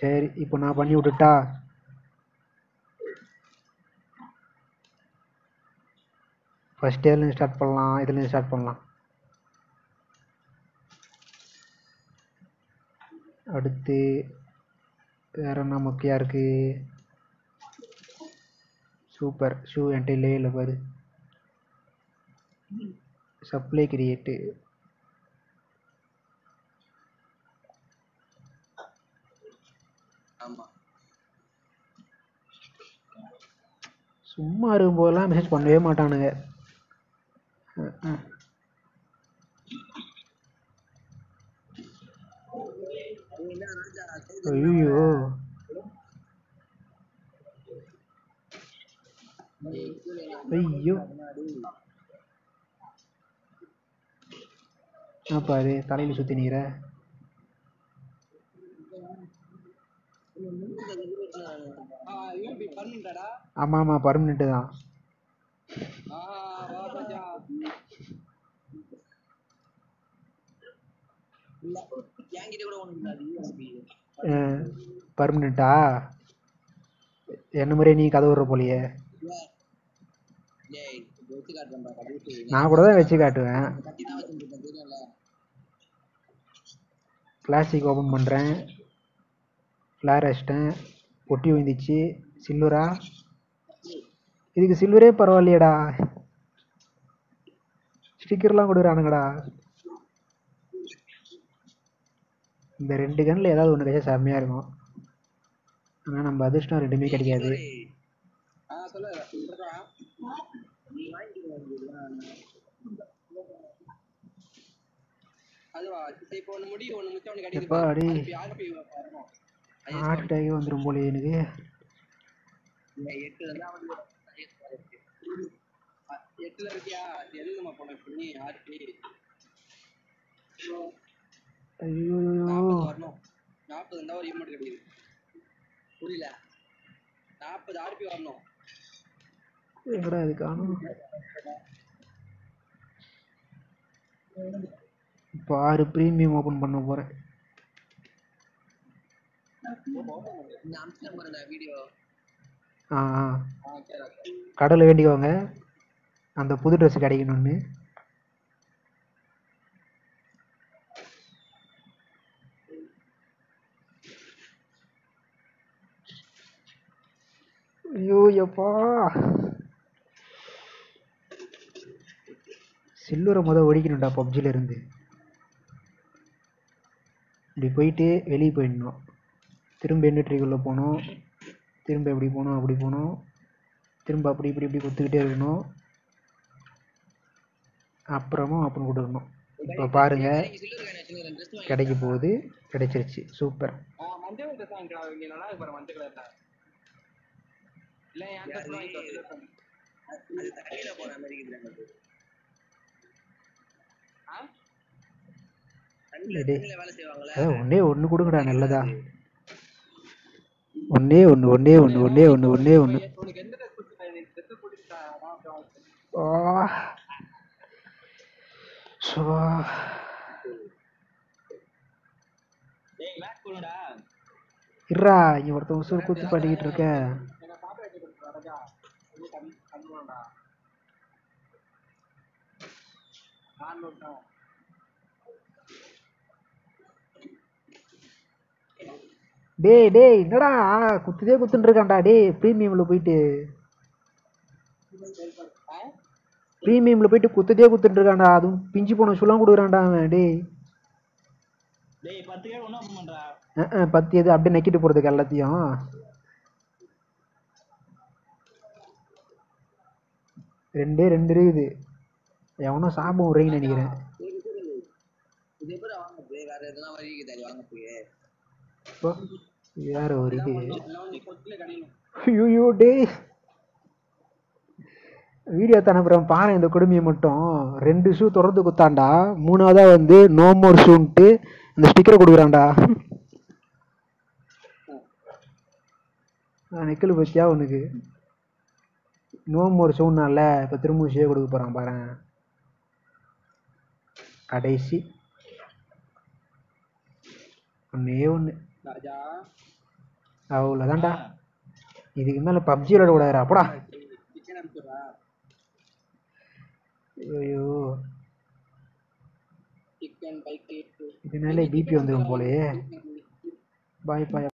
சரி இப்போ நான் பண்ணி விட்டுட்டா ஃபர்ஸ்ட் இயர்லேருந்து ஸ்டார்ட் பண்ணலாம் இதுலேருந்து ஸ்டார்ட் பண்ணலாம் அடுத்து வேற என்ன முக்கியம் இருக்கு சூப்பர் ஷூ என்கிட்ட இல்லவே இல்லை பாரு சப்ளை கிரியேட்டு ஆமா சும்மா இருக்கும் போதெல்லாம் மெசேஜ் பண்ணவே மாட்டானுங்க அஹ் அஹ். நீ என்ன ராஜா ஐயோ ஐயோ என்னப்பா இது தலையில சுத்தி நீர யூபி பண்ணிட்டாடா ஆமா ஆமா பர்மனெண்ட் தான் ஆஹா வா ராஜா இல்ல என்கிட்ட கூட ஒண்ணு இருந்தாது யூஎஸ்பி பர்மனெண்ட்டா என்ன மாதிரியே நீ கதை விடுற போலியே டேய் இப்ப வச்சு காட்டுறேன்டா கடைசி நான் கூட தான் வச்சு காட்டுவேன் கட்டி தான் வச்சுருக்கேன் தெரியும்ல கிளாசிக் ஓப்பன் பண்ணுறேன் ஃப்ளார் அடிச்சிட்டேன் பொட்டி விழுந்துச்சு சில்வரா இதுக்கு சில்வரே பரவாயில்லையேடா ஸ்டிக்கர்லாம் கொடுக்குறானுங்கடா இந்த ரெண்டு கன்னில் ஏதாவது ஒன்று கிடைச்சா செம்மையாக இருக்கும் ஆனால் நம்ம அதிர்ஷ்டம் ரெண்டுமே கிடைக்காது ஆ சொல்லு சொல்றா நீ வாங்கிட்டு அதுவா சரி, இப்போ ஒண்ணு முடி ஒண்ணு முச்சா ஒண்ணு எப்பா, அடி. கிடைக்குது ஆர்பி வரணும் ஹார்ட் அட்டாக்கே வந்துடும் போல எனக்கு இல்ல எட்டுல இருந்தா வந்து அ- எட்டுல இருக்கியா எழுதுமா போன இப்ப நீ ஆர்பி ஐயோ நாற்பது வரணும் நாற்பது இருந்தா ஒரு இமோட் கிடைக்குது புரியல நாற்பது ஆர்பி வரணும் எங்கடா இது காணும் இப்போ ஆறு ப்ரீமியம் ஓப்பன் பண்ண போகிறேன் இந்த அம்சம் பாருங்க வீடியோ ஆ ஆ ஆ சரி கடவுளை வேண்டிக்கோங்க அந்த புது ட்ரெஸ் கிடைக்கணும்னு ஐயோ எப்பா சில்வரை முத ஒழிக்கணும்டா பப்ஜில இருந்து இப்படி போயிட்டு வெளியே போயிடணும் திரும்ப இண்டஸ்ட்ரிக்குள்ளே போகணும் திரும்ப இப்படி போகணும் அப்படி போகணும் திரும்ப அப்படி இப்படி இப்படி குத்துக்கிட்டே இருக்கணும் அப்புறமா ஓப்பன் கொடுக்கணும் இப்போ பாருங்க சில்லர் காயின் வச்சுருக்கேன் ட்ரெஸ் வாங்கி கிடைக்க போகுது கிடைச்சிருச்சு சூப்பர் ஆ மஞ்சள் ட்ரெஸ் வாங்கிக்கலாம் இங்க நல்லா இருக்கு பாரு மஞ்சள் கலர்ல இல்ல என் ட்ரெஸ் வாங்கிக்கோ silver காயின். அது தண்ணியில போற மாதிரி இருக்குது எனக்கு ஆ தண்ணியில டேய். தண்ணியில வேலை செய்வாங்கல்ல அதான் ஒன்றே ஒன்று கொடுங்கடா நல்லதா ஒன்றே ஒன்று ஒன்றே ஒன்று ஒன்றே ஒன்று ஒன்றே ஒன்று உனக்கு எந்த ட்ரெஸ் பிடிச்சிருக்கா நீ ட்ரெஸ் பிடிச்சிட்டா ஆ ஸோ டேய் மேட்ச் போடுடா இருடா இங்கே ஒருத்தன் உசுறு குத்து பாடிக்கிட்டு இருக்க என்ன சாப்பிட வைக்க கொடுத்துடா ராஜா நீ கண் கண்ணுடா நான் நோட்டா டேய் டேய் என்னடா குத்துதே குத்துன்னு இருக்கான்டா டேய் ப்ரீமியமில் போயிட்டு ப்ரீமியமில் போயிட்டு குத்துதே குத்துட்டு இருக்கான்டா அதுவும் பிஞ்சு போன ஷூலாம் கொடுக்குறான்டா அவன் டேய் டேய் பத்து கேடு ஒன்றும் ஓப்பன் பண்ணுறா அஹ் அஹ், பத்து எது அப்படியே நக்கிட்டு போகிறதுக்கு எல்லாத்தையும் ரெண்டே ரெண்டு இருக்குது எவனோ சாபம் விடுறீங்கன்னு நினைக்கிறேன் இது எப்படி வாங்குறது வேற எதனா வழி இருக்குது அது வாங்குறதுக்கு இப்போ வேற ஒரு இது நீ கொத்துல கடையும் ஐயோ டேய் வீடியோ அனுப்புகிறேன் பாரு இந்த கொடுமையை மட்டும் ரெண்டு ஷூ தொடர்ந்து குத்தாண்டா மூணாவதா வந்து நோ மோர் ஷூன்ட்டு அந்த ஸ்டிக்கரை கொடுக்குறான்டா நான் நெக்கில் பத்தியா உனக்கு நோ மோர் ஷூன்னால இப்போ திரும்ப ஷே கொடுக்க போகிறான் பாரு கடைசி ஒன்றே ஒன்று ராஜா அவ்வளோதான்டா இதுக்கு மேலே பப்ஜி விளையாட கூடாதுடா போடா கிச்சன் அனுப்பிச்சுடுறா ஐயோ சிக்கன் பைக் இதனாலே பிபி வந்துடும் போலயே பாய் பாய்